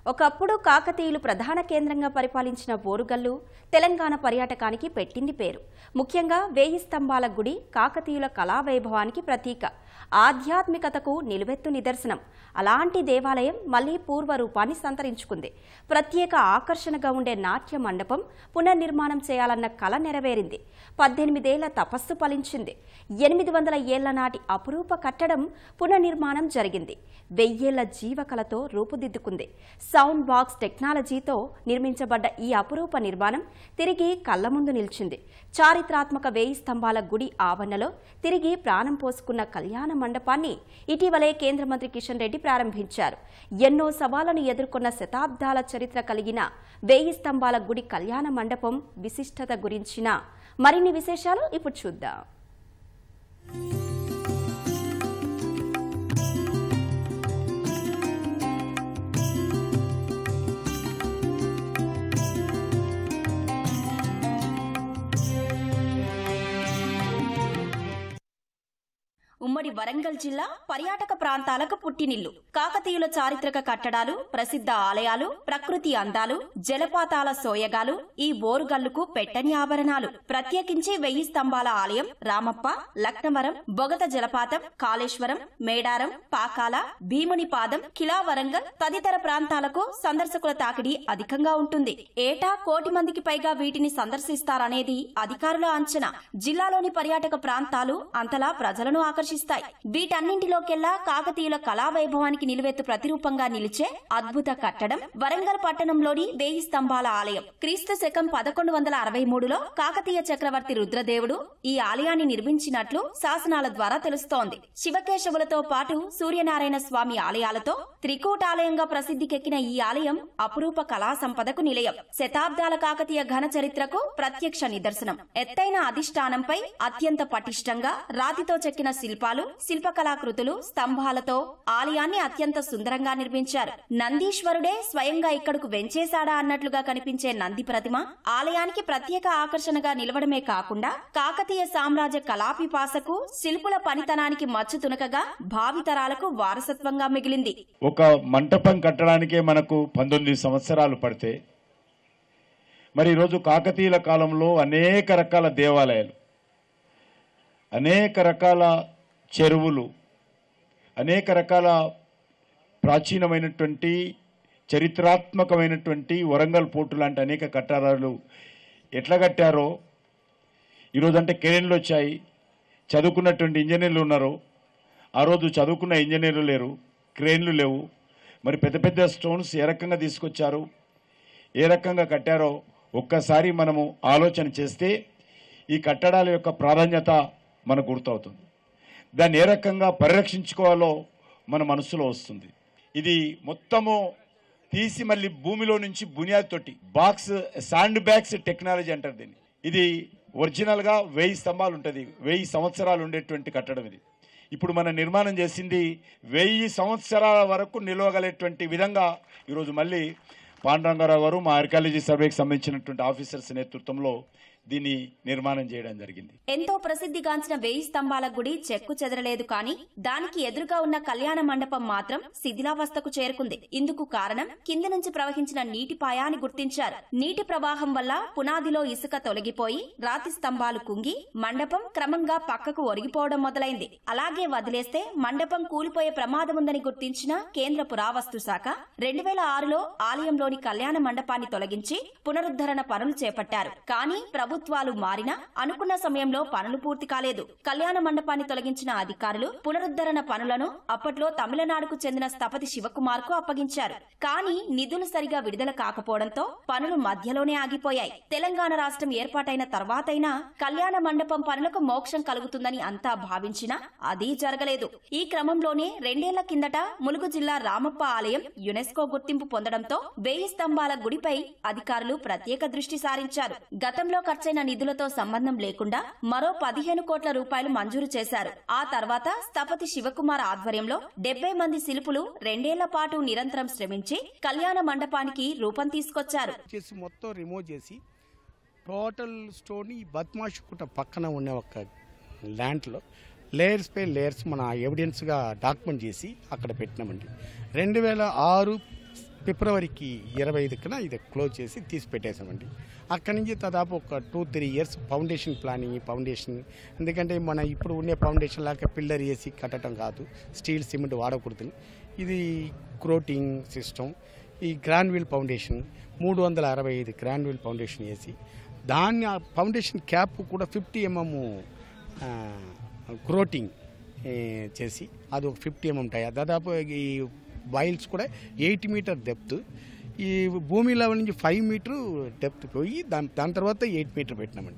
ఒకప్పుడు కాకతీయులు ప్రధాన కేంద్రంగా పరిపాలించిన బోరుగల్లు తెలంగాణ పర్యాటకానికి పెట్టింది పేరు ముఖ్యంగా వేయి స్తంభాల గుడి కాకతీయుల కళావైభవానికి ప్రతీక ఆధ్యాత్మికతకు నిలువెత్తు నిదర్శనం అలాంటి దేవాలయం మళ్లీ పూర్వ రూపాన్ని సంతరించుకుంది ప్రత్యేక ఆకర్షణగా ఉండే నాట్య మండపం పునర్నిర్మాణం చేయాలన్న కల నెరవేరింది పద్దెనిమిదేళ్ల తపస్సు ఫలించింది ఎనిమిది వందల ఏళ్ల నాటి అపురూప కట్టడం పునర్నిర్మాణం జరిగింది వెయ్యేళ్ల జీవకళతో రూపుదిద్దుకుంది సౌండ్ బాక్స్ టెక్నాలజీతో నిర్మించబడ్డ ఈ అపురూప నిర్మాణం తిరిగి కళ్ల ముందు నిలిచింది చారిత్రాత్మక వేయి స్తంభాల గుడి ఆవరణలో తిరిగి ప్రాణం పోసుకున్న కళ్యాణ మండపాన్ని ఇటీవలే కేంద్ర మంత్రి కిషన్ రెడ్డి ప్రారంభించారు ఎన్నో సవాళ్లను ఎదుర్కొన్న శతాబ్దాల చరిత్ర కలిగిన వేయి స్తంభాల గుడి కళ్యాణ మండపం విశిష్టత గురించిన మరిన్ని విశేషాలు ఇప్పుడు చూద్దాం ఉమ్మడి వరంగల్ జిల్లా పర్యాటక ప్రాంతాలకు పుట్టినిల్లు కాకతీయుల చారిత్రక కట్టడాలు ప్రసిద్ధ ఆలయాలు ప్రకృతి అందాలు జలపాతాల సోయగాలు ఈ బోరుగల్లుకు పెట్టని ఆభరణాలు ప్రత్యేకించి వెయ్యి స్తంభాల ఆలయం రామప్ప లక్నవరం బొగత జలపాతం కాళేశ్వరం మేడారం పాకాల భీముని పాదం కిలా వరంగల్ తదితర ప్రాంతాలకు సందర్శకుల తాకిడి అధికంగా ఉంటుంది ఏటా కోటి మందికి పైగా వీటిని సందర్శిస్తారనేది అధికారుల అంచనా జిల్లాలోని పర్యాటక ప్రాంతాలు అంతలా ప్రజలను ఆకర్షిస్తాయి వీటన్నింటిలోకెల్లా కాకతీయుల కళావైభవానికి నిలువెత్తు ప్రతిరూపంగా నిలిచే అద్భుత కట్టడం వరంగల్ పట్టణంలోని వేయి స్తంభాల ఆలయం క్రీస్తు శకం పదకొండు వందల అరవై మూడులో కాకతీయ చక్రవర్తి రుద్రదేవుడు ఈ ఆలయాన్ని నిర్మించినట్లు శాసనాల ద్వారా తెలుస్తోంది శివకేశవులతో పాటు సూర్యనారాయణ స్వామి ఆలయాలతో త్రికూటాలయంగా ప్రసిద్ధికెక్కిన ఈ ఆలయం అపురూప కళా సంపదకు నిలయం శతాబ్దాల కాకతీయ ఘన చరిత్రకు ప్రత్యక్ష నిదర్శనం ఎత్తైన అధిష్టానంపై అత్యంత పటిష్టంగా రాతితో చెక్కిన శిల్పాలు శిల్పకళాకృతులు స్తంభాలతో ఆలయాన్ని అత్యంత సుందరంగా నిర్మించారు నందీశ్వరుడే స్వయంగా ఇక్కడకు వెంచేశాడా అన్నట్లుగా కనిపించే నంది ప్రతిమ ఆలయానికి ప్రత్యేక ఆకర్షణగా నిలవడమే కాకుండా కాకతీయ సామ్రాజ్య కళాపిపాసకు శిల్పుల పనితనానికి మచ్చు తునకగా భావితరాలకు వారసత్వంగా మిగిలింది ఒక మంటపం కట్టడానికే మనకు పంతొమ్మిది సంవత్సరాలు పడితే మరి ఈరోజు కాకతీయుల కాలంలో అనేక రకాల దేవాలయాలు అనేక రకాల చెరువులు అనేక రకాల ప్రాచీనమైనటువంటి చరిత్రాత్మకమైనటువంటి వరంగల్ పోర్టు లాంటి అనేక కట్టడాలు ఎట్లా కట్టారో ఈరోజు అంటే కెరెన్లు వచ్చాయి చదువుకున్నటువంటి ఇంజనీర్లు ఉన్నారు ఆ రోజు చదువుకున్న ఇంజనీర్లు లేరు క్రేన్లు లేవు మరి పెద్ద పెద్ద స్టోన్స్ ఏ రకంగా తీసుకొచ్చారు ఏ రకంగా కట్టారో ఒక్కసారి మనము ఆలోచన చేస్తే ఈ కట్టడాల యొక్క ప్రాధాన్యత మనకు గుర్తవుతుంది దాన్ని ఏ రకంగా పరిరక్షించుకోవాలో మన మనసులో వస్తుంది ఇది మొత్తము తీసి మళ్ళీ భూమిలో నుంచి బునియాది తోటి బాక్స్ శాండ్ బ్యాగ్స్ టెక్నాలజీ అంటారు దీన్ని ఇది ఒరిజినల్గా వెయ్యి స్తంభాలు ఉంటుంది వెయ్యి సంవత్సరాలు ఉండేటువంటి కట్టడం ఇది ఇప్పుడు మనం నిర్మాణం చేసింది వెయ్యి సంవత్సరాల వరకు నిలవగలేటువంటి విధంగా ఈరోజు మళ్ళీ పాండురంగారావు గారు మా ఆర్కాలజీ సర్వేకి సంబంధించినటువంటి ఆఫీసర్స్ నేతృత్వంలో దీన్ని నిర్మాణం చేయడం జరిగింది ఎంతో ప్రసిద్ధిగాంచిన వేయి స్తంభాల గుడి చెక్కు చెదరలేదు కానీ దానికి ఎదురుగా ఉన్న కళ్యాణ మండపం మాత్రం శిథిలావస్థకు చేరుకుంది ఇందుకు కారణం కింది నుంచి ప్రవహించిన నీటి పాయాన్ని గుర్తించారు నీటి ప్రవాహం వల్ల పునాదిలో ఇసుక తొలగిపోయి రాతి స్తంభాలు కుంగి మండపం క్రమంగా పక్కకు ఒరిగిపోవడం మొదలైంది అలాగే వదిలేస్తే మండపం కూలిపోయే ప్రమాదం ఉందని గుర్తించిన కేంద్ర పురావస్తు శాఖ రెండు వేల ఆరులో ఆలయంలోని కళ్యాణ మండపాన్ని తొలగించి పునరుద్ధరణ పనులు చేపట్టారు కానీ ప్రభుత్వాలు మారినా అనుకున్న సమయంలో పనులు పూర్తి కాలేదు కళ్యాణ మండపాన్ని తొలగించిన అధికారులు పునరుద్ధరణ పనులను అప్పట్లో తమిళనాడుకు చెందిన స్థపతి శివకుమార్ కు అప్పగించారు కానీ నిధులు సరిగా విడుదల కాకపోవడంతో పనులు మధ్యలోనే ఆగిపోయాయి తెలంగాణ రాష్ట్రం ఏర్పాటైన తర్వాతైనా కళ్యాణ మండపం పనులకు మోక్షం కలుగుతుందని అంతా భావించినా అది జరగలేదు ఈ క్రమంలోనే రెండేళ్ల కిందట ములుగు జిల్లా రామప్ప ఆలయం యునెస్కో గుర్తింపు పొందడంతో వేయి స్తంభాల గుడిపై అధికారులు ప్రత్యేక దృష్టి సారించారు గతంలో ఖర్చైన నిధులతో సంబంధం లేకుండా మరో పదిహేను కోట్ల రూపాయలు మంజూరు చేశారు ఆ తర్వాత స్థపతి శివకుమార్ ఆధ్వర్యంలో డెబ్బై మంది శిల్పులు రెండేళ్ల పాటు నిరంతరం శ్రమించి కళ్యాణ మండపానికి రూపం తీసుకొచ్చారు చేసి మొత్తం రిమూవ్ చేసి టోటల్ స్టోన్ ఈ బద్మాష్ కుట పక్కన ఉన్న ఒక ల్యాండ్లో లేయర్స్ పై లేయర్స్ మన ఎవిడెన్స్గా డాక్యుమెంట్ చేసి అక్కడ పెట్టినామండి రెండు వేల ఆరు ఫిబ్రవరికి ఇరవై ఐదున ఇది క్లోజ్ చేసి తీసి పెట్టేశామండి అక్కడి నుంచి దాదాపు ఒక two three years foundation planning foundation ఎందుకంటే మన ఇప్పుడు ఉండే ఫౌండేషన్ లాగా పిల్లర్ వేసి కట్టడం కాదు స్టీల్ సిమెంట్ వాడకూడదు ఇది క్రోటింగ్ సిస్టమ్ ఈ గ్రాన్విల్ ఫౌండేషన్ మూడు వందల అరవై ఐదు గ్రాన్విల్ ఫౌండేషన్ వేసి దాన్ని ఆ ఫౌండేషన్ క్యాప్ కూడా ఫిఫ్టీ ఎంఎం గ్రోటింగ్ చేసి అది ఒక ఫిఫ్టీ ఎంఎం ఉంటాయి దాదాపు ఈ వైల్స్ కూడా ఎయిట్ మీటర్ డెప్త్ ఈ భూమి లెవెల్ నుంచి ఫైవ్ మీటర్ డెప్త్ పోయి దాని దాని తర్వాత ఎయిట్ మీటర్ పెట్టినామండి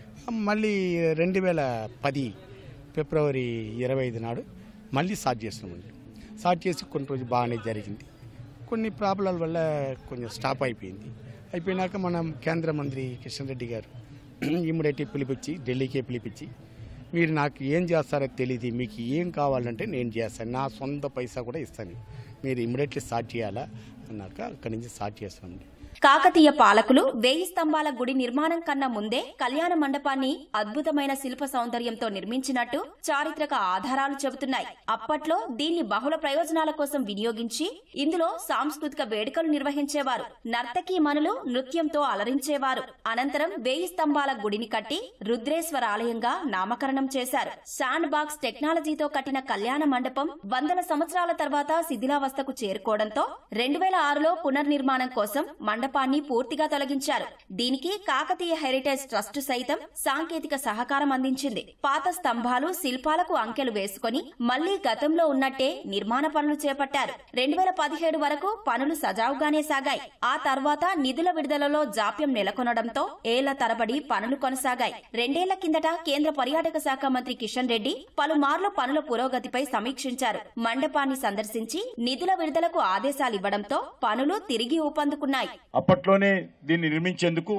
మళ్ళీ రెండు వేల పది ఫిబ్రవరి ఇరవై ఐదు నాడు మళ్ళీ స్టార్ట్ చేస్తున్నామండి స్టార్ట్ చేసి కొన్ని రోజులు బాగానే జరిగింది కొన్ని ప్రాబ్లాల వల్ల కొంచెం స్టాప్ అయిపోయింది అయిపోయినాక మనం కేంద్ర మంత్రి కిషన్ రెడ్డి గారు ఇమ్మీడియట్గా పిలిపించి ఢిల్లీకే పిలిపించి మీరు నాకు ఏం చేస్తారో తెలియదు మీకు ఏం కావాలంటే నేను చేస్తాను నా సొంత పైసా కూడా ఇస్తాను మీరు ఇమ్మీడియట్లీ స్టార్ట్ చేయాలా అన్నాక అక్కడి నుంచి స్టార్ట్ చేస్తామండి కాకతీయ పాలకులు వేయి స్తంభాల గుడి నిర్మాణం కన్నా ముందే కళ్యాణ మండపాన్ని అద్భుతమైన శిల్ప సౌందర్యంతో నిర్మించినట్టు చారిత్రక ఆధారాలు చెబుతున్నాయి అప్పట్లో దీన్ని బహుళ ప్రయోజనాల కోసం వినియోగించి ఇందులో సాంస్కృతిక వేడుకలు నిర్వహించేవారు నర్తకీ మనులు నృత్యంతో అలరించేవారు అనంతరం వేయి స్తంభాల గుడిని కట్టి రుద్రేశ్వర ఆలయంగా నామకరణం చేశారు శాండ్ బాక్స్ టెక్నాలజీతో కట్టిన కళ్యాణ మండపం వందల సంవత్సరాల తర్వాత శిథిలావస్థకు చేరుకోవడంతో రెండు వేల ఆరులో పునర్నిర్మాణం కోసం మండపాన్ని పూర్తిగా తొలగించారు దీనికి కాకతీయ హెరిటేజ్ ట్రస్ట్ సైతం సాంకేతిక సహకారం అందించింది పాత స్తంభాలు శిల్పాలకు అంకెలు వేసుకొని మళ్లీ గతంలో ఉన్నట్టే నిర్మాణ పనులు చేపట్టారు రెండు వేల పదిహేడు వరకు పనులు సజావుగానే సాగాయి ఆ తర్వాత నిధుల విడుదలలో జాప్యం నెలకొనడంతో ఏళ్ల తరబడి పనులు కొనసాగాయి రెండేళ్ల కిందట కేంద్ర పర్యాటక శాఖ మంత్రి కిషన్ రెడ్డి పలుమార్లు పనుల పురోగతిపై సమీక్షించారు మండపాన్ని సందర్శించి నిధుల విడుదలకు ఆదేశాలివ్వడంతో పనులు తిరిగి ఊపందుకున్నాయి అప్పట్లోనే దీన్ని నిర్మించేందుకు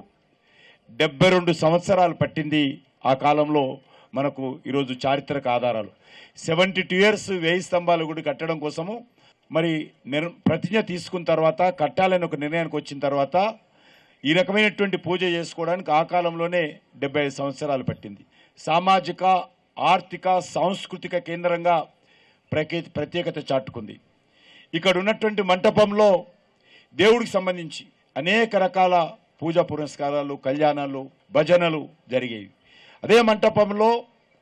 డెబ్బై రెండు సంవత్సరాలు పట్టింది ఆ కాలంలో మనకు ఈరోజు చారిత్రక ఆధారాలు సెవెంటీ టూ ఇయర్స్ వేయి స్తంభాల గుడి కట్టడం కోసము మరి నిర్ ప్రతిజ్ఞ తీసుకున్న తర్వాత కట్టాలని ఒక నిర్ణయానికి వచ్చిన తర్వాత ఈ రకమైనటువంటి పూజ చేసుకోవడానికి ఆ కాలంలోనే డెబ్బై ఐదు సంవత్సరాలు పట్టింది సామాజిక ఆర్థిక సాంస్కృతిక కేంద్రంగా ప్రకే ప్రత్యేకత చాటుకుంది ఇక్కడ ఉన్నటువంటి మంటపంలో దేవుడికి సంబంధించి అనేక రకాల పూజా పురస్కారాలు కళ్యాణాలు భజనలు జరిగేవి అదే మంటపంలో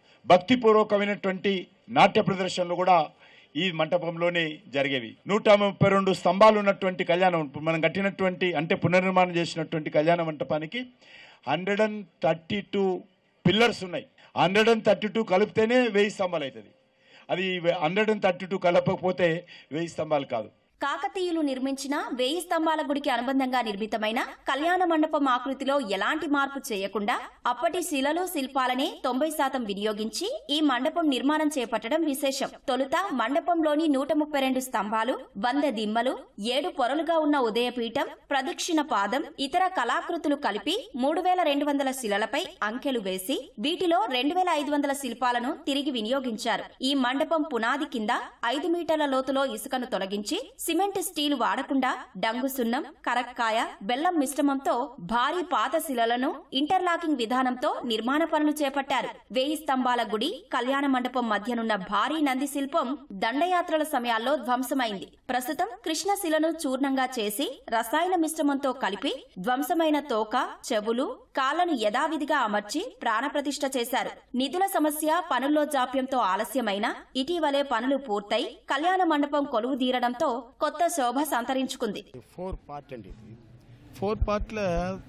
భక్తిపూర్వకమైనటువంటి నాట్య ప్రదర్శనలు కూడా ఈ మంటపంలోనే జరిగేవి నూట ముప్పై రెండు స్తంభాలు ఉన్నటువంటి కళ్యాణం ఇప్పుడు మనం కట్టినటువంటి అంటే పునర్నిర్మాణం చేసినటువంటి కళ్యాణ మంటపానికి hundred and thirty two pillars ఉన్నాయి హండ్రెడ్ అండ్ థర్టీ టూ కలిపితేనే వెయ్యి స్తంభాలు అవుతుంది అది హండ్రెడ్ అండ్ థర్టీ టూ కలపకపోతే వెయ్యి స్తంభాలు కాదు కాకతీయులు నిర్మించిన వేయి స్తంభాల గుడికి అనుబంధంగా నిర్మితమైన కళ్యాణ మండపం ఆకృతిలో ఎలాంటి మార్పు చేయకుండా అప్పటి శిలలు శిల్పాలనే తొంభై శాతం వినియోగించి ఈ మండపం నిర్మాణం చేపట్టడం విశేషం తొలుత మండపంలోని నూట ముప్పై రెండు స్తంభాలు వంద దిమ్మలు ఏడు పొరలుగా ఉన్న ఉదయపీఠం ప్రదక్షిణ పాదం ఇతర కళాకృతులు కలిపి మూడు వేల రెండు వందల శిలలపై అంకెలు వేసి వీటిలో రెండు వేల ఐదు వందల శిల్పాలను తిరిగి వినియోగించారు ఈ మండపం పునాది కింద ఐదు మీటర్ల లోతులో ఇసుకను తొలగించి సిమెంట్ స్టీల్ వాడకుండా డంగు సున్నం కరక్కాయ బెల్లం మిశ్రమంతో భారీ పాత శిలలను ఇంటర్లాకింగ్ విధానంతో నిర్మాణ పనులు చేపట్టారు వేయి స్తంభాల గుడి కళ్యాణ మండపం మధ్యనున్న భారీ నంది శిల్పం దండయాత్రల సమయాల్లో ధ్వంసమైంది ప్రస్తుతం కృష్ణ శిలను చూర్ణంగా చేసి రసాయన మిశ్రమంతో కలిపి ధ్వంసమైన తోక చెవులు కాళ్లను యథావిధిగా అమర్చి ప్రాణప్రతిష్ఠ చేశారు నిధుల సమస్య పనుల్లో జాప్యంతో ఆలస్యమైన ఇటీవలే పనులు పూర్తయి కళ్యాణ మండపం కొలువు తీరడంతో కొత్త శోభ సంతరించుకుంది ఫోర్ పార్ట్ అండి ఇది ఫోర్ పార్ట్లో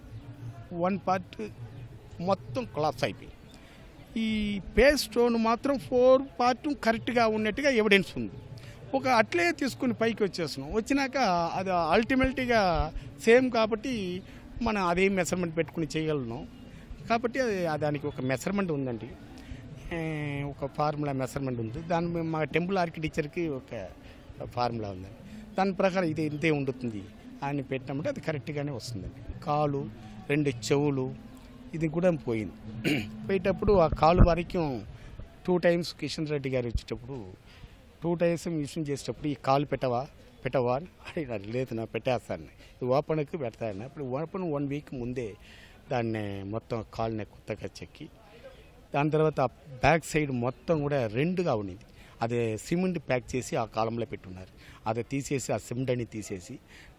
వన్ పార్ట్ మొత్తం క్లాస్ అయిపోయింది ఈ పే స్టోన్ మాత్రం ఫోర్ పార్ట్ కరెక్ట్గా ఉన్నట్టుగా ఎవిడెన్స్ ఉంది ఒక అట్లే తీసుకుని పైకి వచ్చేస్తున్నాం వచ్చినాక అది అల్టిమేట్గా సేమ్ కాబట్టి మనం అదే మెజర్మెంట్ పెట్టుకుని చేయగలను కాబట్టి అది దానికి ఒక మెజర్మెంట్ ఉందండి ఏ, ఒక ఫార్ములా మెజర్మెంట్ ఉంది దాని మీద మా టెంపుల్ ఆర్కిటెక్చర్కి ఒక ఫార్ములా ఉందండి దాని ప్రకారం ఇది ఇంతే ఉంటుంది అని పెట్టినప్పుడు అది కరెక్ట్గానే వస్తుందండి కాలు రెండు చెవులు ఇది కూడా పోయింది పోయేటప్పుడు ఆ కాలు వరకు టూ టైమ్స్ కిషన్ రెడ్డి గారు వచ్చేటప్పుడు టూ టైమ్స్ మిషన్ చేసేటప్పుడు ఈ కాలు పెట్టవా పెట్టవా అని అడిగినారు లేదు నా పెట్టేస్తాను ఇది ఓపెన్కి పెడతాను అప్పుడు ఓపెన్ వన్ వీక్ ముందే దాన్ని మొత్తం కాలుని కొత్తగా చెక్కి దాని తర్వాత బ్యాక్ సైడ్ మొత్తం కూడా రెండుగా ఉండింది అదే సిమెంట్ ప్యాక్ చేసి ఆ కాలంలో పెట్టున్నారు అది తీసేసి ఆ సిమెంట్ అని తీసేసి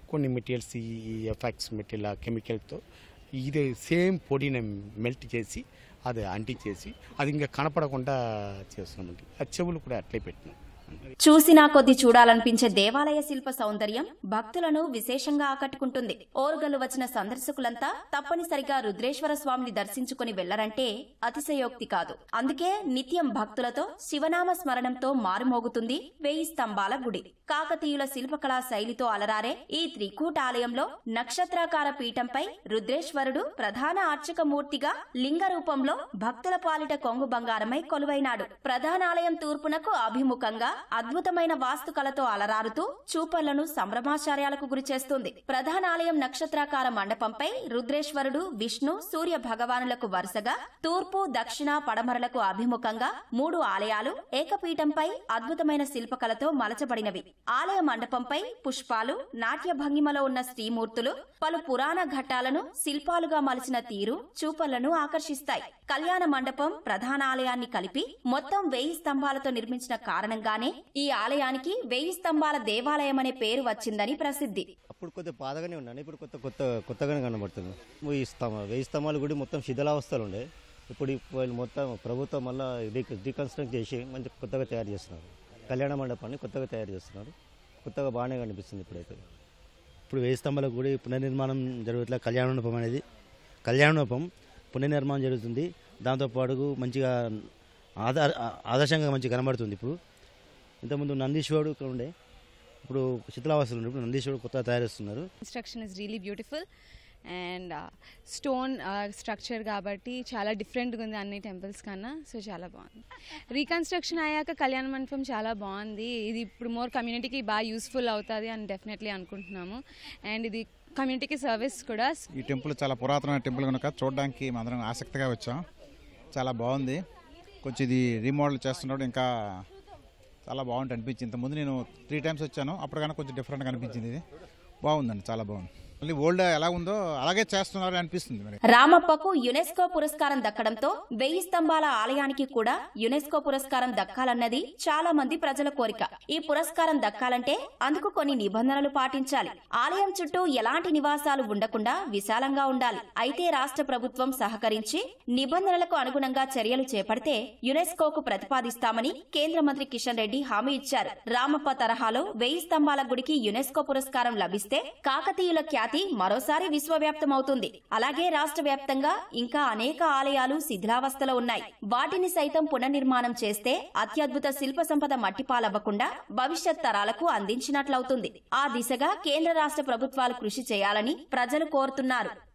కొన్ని మెటీరియల్స్ ఈ ఎఫెక్ట్స్ మెటీరియల్ కెమికల్తో ఇదే సేమ్ పొడిని మెల్ట్ చేసి అది అంటించేసి అది ఇంకా కనపడకుండా చేస్తున్నామండి ఆ చెవులు కూడా అట్లే పెట్టినాం చూసినా కొద్ది చూడాలనిపించే దేవాలయ శిల్ప సౌందర్యం భక్తులను విశేషంగా ఆకట్టుకుంటుంది ఓరుగల్లు వచ్చిన సందర్శకులంతా తప్పనిసరిగా రుద్రేశ్వర స్వామిని దర్శించుకుని వెళ్లరంటే అతిశయోక్తి కాదు అందుకే నిత్యం భక్తులతో శివనామ స్మరణంతో మారుమోగుతుంది వేయి స్తంభాల గుడి కాకతీయుల శిల్పకళా శైలితో అలరారే ఈ త్రికూటాలయంలో నక్షత్రాకార పీఠంపై రుద్రేశ్వరుడు ప్రధాన అర్చక మూర్తిగా లింగ రూపంలో భక్తుల పాలిట కొంగు బంగారమై కొలువైనాడు ప్రధానాలయం తూర్పునకు అభిముఖంగా అద్భుతమైన వాస్తుకలతో అలరారుతూ చూపర్లను సంభ్రమాచార్యాలకు గురిచేస్తుంది ప్రధానాలయం నక్షత్రాకార మండపంపై రుద్రేశ్వరుడు విష్ణు సూర్య భగవానులకు వరుసగా తూర్పు దక్షిణ పడమరలకు అభిముఖంగా మూడు ఆలయాలు ఏకపీఠంపై అద్భుతమైన శిల్పకలతో మలచబడినవి ఆలయ మండపంపై పుష్పాలు నాట్య భంగిమలో ఉన్న శ్రీమూర్తులు పలు పురాణ ఘట్టాలను శిల్పాలుగా మలిచిన తీరు చూపర్లను ఆకర్షిస్తాయి కళ్యాణ మండపం ప్రధాన ఆలయాన్ని కలిపి మొత్తం వెయ్యి స్తంభాలతో నిర్మించిన కారణంగానే ఈ ఆలయానికి వెయ్యి స్తంభాల దేవాలయం అనే పేరు వచ్చిందని ప్రసిద్ధి అప్పుడు కొద్దిగా బాధగానే ఉన్నాను ఇప్పుడు కొత్త కొత్త కొత్తగానే కనబడుతుంది ఈ స్తంభ వెయ్యి స్తంభాలు కూడా మొత్తం శిథిలావస్థలు ఉండే ఇప్పుడు వీళ్ళు మొత్తం ప్రభుత్వం మళ్ళీ రీకన్స్ట్రక్ట్ చేసి మంచి కొత్తగా తయారు చేస్తున్నారు కళ్యాణ మండపాన్ని కొత్తగా తయారు చేస్తున్నారు కొత్తగా బాగానే కనిపిస్తుంది ఇప్పుడైతే ఇప్పుడు వేయి స్తంభాల గుడి పునర్నిర్మాణం జరుగుతున్న కళ్యాణోపం అనేది కళ్యాణోపం పునర్నిర్మాణం జరుగుతుంది దాంతోపాటు మంచిగా ఆధార ఆదర్శంగా మంచిగా కనబడుతుంది ఇప్పుడు ఇంతకుముందు నందీశ్వరుడు ఇక్కడ ఉండే ఇప్పుడు శిథిలావాసులు ఉండే ఇప్పుడు నందీశ్వరుడు కొత్తగా తయారు చేస్తున్నారు construction is really beautiful and stone structure కాబట్టి చాలా డిఫరెంట్గా ఉంది అన్ని టెంపుల్స్ కన్నా సో చాలా బాగుంది రీకన్స్ట్రక్షన్ అయ్యాక కళ్యాణ మండపం చాలా బాగుంది ఇది ఇప్పుడు మోర్ కమ్యూనిటీకి బాగా యూస్ఫుల్ అవుతుంది అని డెఫినెట్లీ అనుకుంటున్నాము అండ్ ఇది కమ్యూనిటీకి సర్వీస్ కూడా ఈ టెంపుల్ చాలా పురాతనమైన టెంపుల్ కనుక చూడడానికి అందరం ఆసక్తిగా వచ్చాం చాలా బాగుంది కొంచెం ఇది రీమోడల్ చేస్తున్నాడు ఇంకా చాలా బాగుంటుంది అనిపించింది ఇంతకుముందు నేను త్రీ టైమ్స్ వచ్చాను అప్పటికన్నా కొంచెం డిఫరెంట్గా అనిపించింది ఇది బాగుందండి చాలా బాగుంది మళ్ళీ ఓల్డ్ ఎలా ఉందో అలాగే చేస్తున్నారు అనిపిస్తుంది మరి రామప్పకు యునెస్కో పురస్కారం దక్కడంతో వెయ్యి స్తంభాల ఆలయానికి కూడా యునెస్కో పురస్కారం దక్కాలన్నది చాలా మంది ప్రజల కోరిక ఈ పురస్కారం దక్కాలంటే అందుకు కొన్ని నిబంధనలు పాటించాలి ఆలయం చుట్టూ ఎలాంటి నివాసాలు ఉండకుండా విశాలంగా ఉండాలి అయితే రాష్ట్ర ప్రభుత్వం సహకరించి నిబంధనలకు అనుగుణంగా చర్యలు చేపడితే యునెస్కోకు ప్రతిపాదిస్తామని కేంద్ర మంత్రి కిషన్ రెడ్డి హామీ ఇచ్చారు రామప్ప తరహాలో వెయ్యి స్తంభాల గుడికి యునెస్కో పురస్కారం లభిస్తే కాకతీయుల ఖ్యాతి మరోసారి విశ్వవ్యాప్తమవుతుంది అలాగే రాష్ట్ర వ్యాప్తంగా ఇంకా అనేక ఆలయాలు శిథిలావస్థలో ఉన్నాయి వాటిని సైతం పునర్నిర్మాణం చేస్తే అత్యద్భుత శిల్ప సంపద మట్టిపాలవ్వకుండా భవిష్యత్ తరాలకు అందించినట్లవుతుంది ఆ దిశగా కేంద్ర రాష్ట్ర ప్రభుత్వాలు కృషి చేయాలని ప్రజలు కోరుతున్నారు